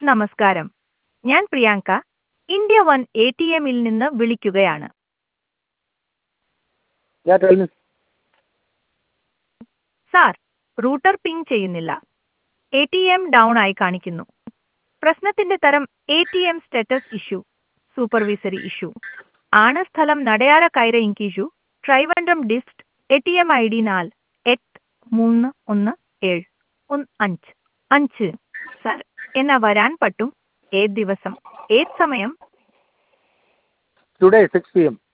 നമസ്കാരം ഞാൻ Priyanka India one A T എമ്മിൽ നിന്ന് വിളിക്കുകയാണ് Yeah, tell me. Sir router ping ചെയ്യുന്നില്ല എ ടി എം ഡൗൺ ആയി കാണിക്കുന്നു പ്രശ്നത്തിന്റെ തരം A T M status issue supervisory issue ആണ് സ്ഥലം നടയാര കൈര ഇൻകിഷു Trivandrum dist A T M I D നാൽ എട്ട് മൂന്ന് ഒന്ന് ഏഴ് ഒന്ന് അഞ്ച് അഞ്ച് സാർ എന്നാ വരാൻ പറ്റും ഏത് ദിവസം ഏത് സമയം Today, 6 p.m.